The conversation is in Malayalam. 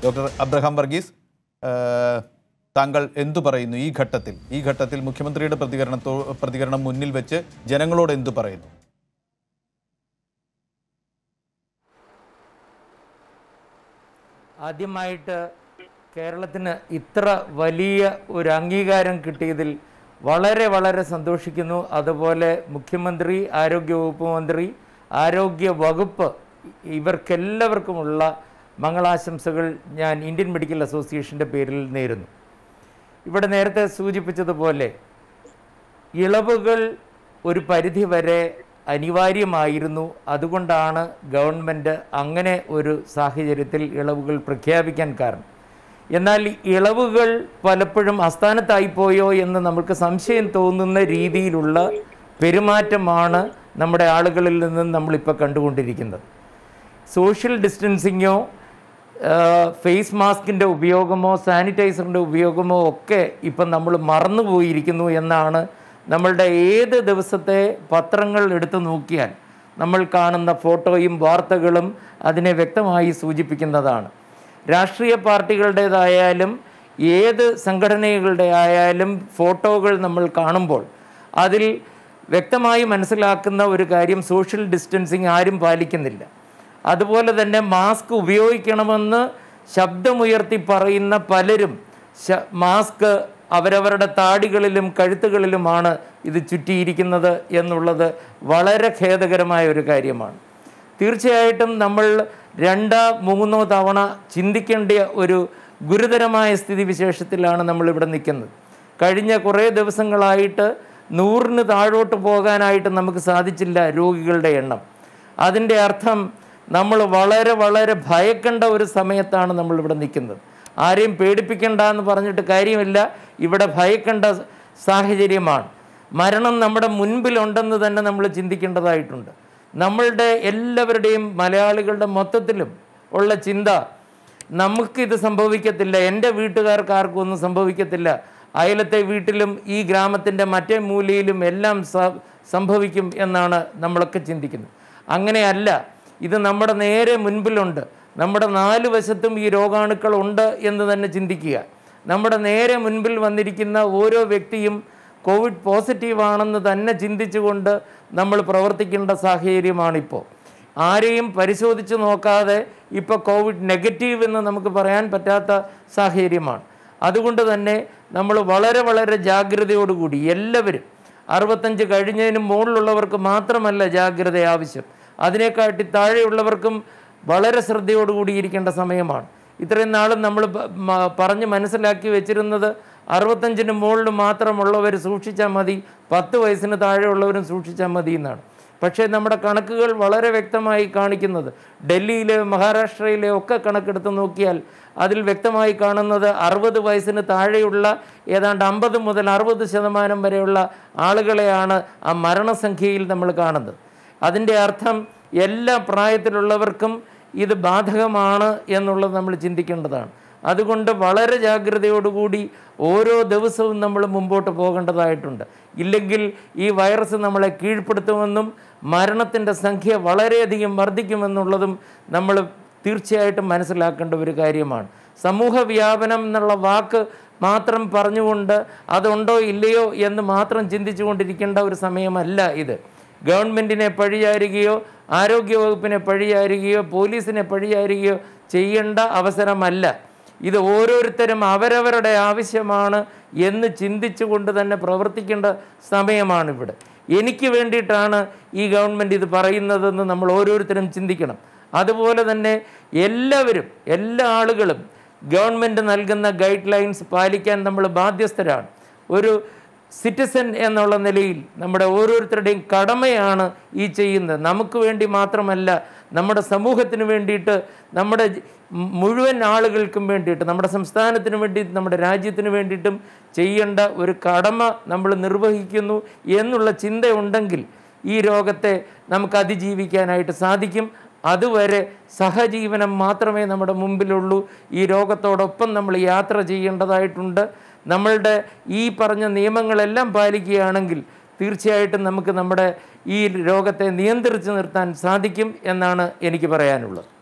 ഡോക്ടർ അബ്രഹാം വർഗീസ് ഏഹ്, താങ്കൾ എന്തു പറയുന്നു ഈ ഘട്ടത്തിൽ ഈ ഘട്ടത്തിൽ മുഖ്യമന്ത്രിയുടെ പ്രതികരണത്തോ പ്രതികരണം മുന്നിൽ വെച്ച് ജനങ്ങളോട് എന്തു പറയുന്നു ആദ്യമായിട്ട് കേരളത്തിന് ഇത്ര വലിയ ഒരു അംഗീകാരം കിട്ടിയതിൽ വളരെ വളരെ സന്തോഷിക്കുന്നു അതുപോലെ മുഖ്യമന്ത്രി ആരോഗ്യവകുപ്പ് മന്ത്രി ആരോഗ്യ വകുപ്പ് ഇവർക്കെല്ലാവർക്കുമുള്ള മംഗളാശംസകൾ ഞാൻ ഇന്ത്യൻ മെഡിക്കൽ അസോസിയേഷൻ്റെ പേരിൽ നേരുന്നു ഇവിടെ നേരത്തെ സൂചിപ്പിച്ചതുപോലെ ഇളവുകൾ ഒരു പരിധി വരെ അനിവാര്യമായിരുന്നു അതുകൊണ്ടാണ് ഗവൺമെൻറ് അങ്ങനെ ഒരു സാഹചര്യത്തിൽ ഇളവുകൾ പ്രഖ്യാപിക്കാൻ കാരണം എന്നാൽ ഈ ഇളവുകൾ പലപ്പോഴും അസ്ഥാനത്തായിപ്പോയോ എന്ന് നമുക്ക് സംശയം തോന്നുന്ന രീതിയിലുള്ള പെരുമാറ്റമാണ് നമ്മുടെ ആളുകളിൽ നിന്നും നമ്മളിപ്പോൾ കണ്ടുകൊണ്ടിരിക്കുന്നത് സോഷ്യൽ ഡിസ്റ്റൻസിങ്ങോ ഫേസ് മാസ്കിൻ്റെ ഉപയോഗമോ സാനിറ്റൈസറിൻ്റെ ഉപയോഗമോ ഒക്കെ ഇപ്പം നമ്മൾ മറന്നുപോയിരിക്കുന്നു എന്നാണ് നമ്മളുടെ ഏത് ദിവസത്തെ പത്രങ്ങൾ എടുത്തു നോക്കിയാൽ നമ്മൾ കാണുന്ന ഫോട്ടോയും വാർത്തകളും അതിനെ വ്യക്തമായി സൂചിപ്പിക്കുന്നതാണ് രാഷ്ട്രീയ പാർട്ടികളുടേതായാലും ഏത് സംഘടനകളുടെ ആയാലും ഫോട്ടോകൾ നമ്മൾ കാണുമ്പോൾ അതിൽ വ്യക്തമായി മനസ്സിലാക്കുന്ന ഒരു കാര്യം സോഷ്യൽ ഡിസ്റ്റൻസിങ് ആരും പാലിക്കുന്നില്ല അതുപോലെ തന്നെ മാസ്ക് ഉപയോഗിക്കണമെന്ന് ശബ്ദമുയർത്തി പറയുന്ന പലരും ശ- മാസ്ക് അവരവരുടെ താടികളിലും കഴുത്തുകളിലുമാണ് ഇത് ചുറ്റിയിരിക്കുന്നത് എന്നുള്ളത് വളരെ ഖേദകരമായ ഒരു കാര്യമാണ് തീർച്ചയായിട്ടും നമ്മൾ രണ്ടോ മൂന്നോ തവണ ചിന്തിക്കേണ്ട ഒരു ഗുരുതരമായ സ്ഥിതിവിശേഷത്തിലാണ് നമ്മളിവിടെ നിൽക്കുന്നത് കഴിഞ്ഞ കുറേ ദിവസങ്ങളായിട്ട് നൂറിന് താഴോട്ട് പോകാനായിട്ട് നമുക്ക് സാധിച്ചില്ല രോഗികളുടെ എണ്ണം അതിൻ്റെ അർത്ഥം നമ്മൾ വളരെ വളരെ ഭയക്കേണ്ട ഒരു സമയത്താണ് നമ്മളിവിടെ നിൽക്കുന്നത് ആരെയും പേടിപ്പിക്കണ്ട എന്ന് പറഞ്ഞിട്ട് കാര്യമില്ല ഇവിടെ ഭയക്കേണ്ട സാഹചര്യമാണ് മരണം നമ്മുടെ മുൻപിലുണ്ടെന്ന് തന്നെ നമ്മൾ ചിന്തിക്കേണ്ടതായിട്ടുണ്ട് നമ്മളുടെ എല്ലാവരുടെയും മലയാളികളുടെ മൊത്തത്തിലും ഉള്ള ചിന്ത നമുക്കിത് സംഭവിക്കത്തില്ല എൻ്റെ വീട്ടുകാർക്ക് ആർക്കും ഒന്നും സംഭവിക്കത്തില്ല അയലത്തെ വീട്ടിലും ഈ ഗ്രാമത്തിൻ്റെ മറ്റേ മൂലയിലും എല്ലാം സ- സംഭവിക്കും എന്നാണ് നമ്മളൊക്കെ ചിന്തിക്കുന്നത് അങ്ങനെയല്ല ഇത് നമ്മുടെ നേരെ മുൻപിലുണ്ട് നമ്മുടെ നാല് വശത്തും ഈ രോഗാണുക്കൾ ഉണ്ട് എന്ന് തന്നെ ചിന്തിക്കുക നമ്മുടെ നേരെ മുൻപിൽ വന്നിരിക്കുന്ന ഓരോ വ്യക്തിയും കോവിഡ് പോസിറ്റീവ് ആണെന്ന് തന്നെ ചിന്തിച്ചുകൊണ്ട് നമ്മൾ പ്രവർത്തിക്കേണ്ട സാഹചര്യമാണിപ്പോൾ ആരെയും പരിശോധിച്ച് നോക്കാതെ ഇപ്പോൾ കോവിഡ് നെഗറ്റീവ് എന്ന് നമുക്ക് പറയാൻ പറ്റാത്ത സാഹചര്യമാണ് അതുകൊണ്ട് തന്നെ നമ്മൾ വളരെ വളരെ ജാഗ്രതയോടുകൂടി എല്ലാവരും അറുപത്തഞ്ച് കഴിഞ്ഞതിന് മുകളിലുള്ളവർക്ക് മാത്രമല്ല ജാഗ്രത ആവശ്യം അതിനെക്കാട്ടി താഴെയുള്ളവർക്കും വളരെ ശ്രദ്ധയോടുകൂടി ഇരിക്കേണ്ട സമയമാണ് ഇത്രയും നാളും നമ്മൾ പ- മ- പറഞ്ഞ് മനസ്സിലാക്കി വെച്ചിരുന്നത് അറുപത്തഞ്ചിന് മുകളിൽ മാത്രമുള്ളവർ സൂക്ഷിച്ചാൽ മതി പത്ത് വയസ്സിന് താഴെയുള്ളവരും സൂക്ഷിച്ചാൽ മതി എന്നാണ് പക്ഷേ നമ്മുടെ കണക്കുകൾ വളരെ വ്യക്തമായി കാണിക്കുന്നത് ഡൽഹിയിലെ മഹാരാഷ്ട്രയിലെ ഒക്കെ കണക്കെടുത്ത് നോക്കിയാൽ അതിൽ വ്യക്തമായി കാണുന്നത് അറുപത് വയസ്സിന് താഴെയുള്ള ഏതാണ്ട് അമ്പത് മുതൽ അറുപത് ശതമാനം വരെയുള്ള ആളുകളെയാണ് ആ മരണസംഖ്യയിൽ നമ്മൾ കാണുന്നത് അതിൻ്റെ അർത്ഥം എല്ലാ പ്രായത്തിലുള്ളവർക്കും ഇത് ബാധകമാണ് എന്നുള്ളത് നമ്മൾ ചിന്തിക്കേണ്ടതാണ് അതുകൊണ്ട് വളരെ ജാഗ്രതയോടുകൂടി ഓരോ ദിവസവും നമ്മൾ മുമ്പോട്ട് പോകേണ്ടതായിട്ടുണ്ട് ഇല്ലെങ്കിൽ ഈ വൈറസ് നമ്മളെ കീഴ്പ്പെടുത്തുമെന്നും മരണത്തിൻ്റെ സംഖ്യ വളരെയധികം വർദ്ധിക്കുമെന്നുള്ളതും നമ്മൾ തീർച്ചയായിട്ടും മനസ്സിലാക്കേണ്ട ഒരു കാര്യമാണ് സമൂഹ വ്യാപനം എന്നുള്ള വാക്ക് മാത്രം പറഞ്ഞുകൊണ്ട് അതുണ്ടോ ഇല്ലയോ എന്ന് മാത്രം ചിന്തിച്ചുകൊണ്ടിരിക്കേണ്ട ഒരു സമയമല്ല ഇത് ഗവൺമെൻറ്റിനെ പഴിചാരുകയോ ആരോഗ്യവകുപ്പിനെ പഴിചാരുകയോ പോലീസിനെ പഴിചാരുകയോ ചെയ്യേണ്ട അവസരമല്ല ഇത് ഓരോരുത്തരും അവരവരുടെ ആവശ്യമാണ് എന്ന് ചിന്തിച്ചുകൊണ്ട് തന്നെ പ്രവർത്തിക്കേണ്ട സമയമാണിവിടെ എനിക്ക് വേണ്ടിയിട്ടാണ് ഈ ഗവൺമെൻറ് ഇത് പറയുന്നതെന്ന് നമ്മൾ ഓരോരുത്തരും ചിന്തിക്കണം അതുപോലെ തന്നെ എല്ലാവരും എല്ലാ ആളുകളും ഗവൺമെൻറ് നൽകുന്ന ഗൈഡ് ലൈൻസ് പാലിക്കാൻ നമ്മൾ ബാധ്യസ്ഥരാണ് ഒരു സിറ്റിസൺ എന്നുള്ള നിലയിൽ നമ്മുടെ ഓരോരുത്തരുടെയും കടമയാണ് ഈ ചെയ്യുന്നത് നമുക്ക് വേണ്ടി മാത്രമല്ല നമ്മുടെ സമൂഹത്തിന് വേണ്ടിയിട്ട് നമ്മുടെ ജ- മുഴുവൻ ആളുകൾക്കും വേണ്ടിയിട്ട് നമ്മുടെ സംസ്ഥാനത്തിന് വേണ്ടി നമ്മുടെ രാജ്യത്തിന് വേണ്ടിയിട്ടും ചെയ്യേണ്ട ഒരു കടമ നമ്മൾ നിർവഹിക്കുന്നു എന്നുള്ള ചിന്തയുണ്ടെങ്കിൽ ഈ രോഗത്തെ നമുക്ക് അതിജീവിക്കാനായിട്ട് സാധിക്കും അതുവരെ സഹജീവനം മാത്രമേ നമ്മുടെ മുമ്പിലുള്ളൂ ഈ രോഗത്തോടൊപ്പം നമ്മൾ യാത്ര ചെയ്യേണ്ടതായിട്ടുണ്ട് നമ്മളുടെ ഈ പറഞ്ഞ നിയമങ്ങളെല്ലാം പാലിക്കുകയാണെങ്കിൽ തീർച്ചയായിട്ടും നമുക്ക് നമ്മുടെ ഈ രോഗത്തെ നിയന്ത്രിച്ച് നിർത്താൻ സാധിക്കും എന്നാണ് എനിക്ക് പറയാനുള്ളത്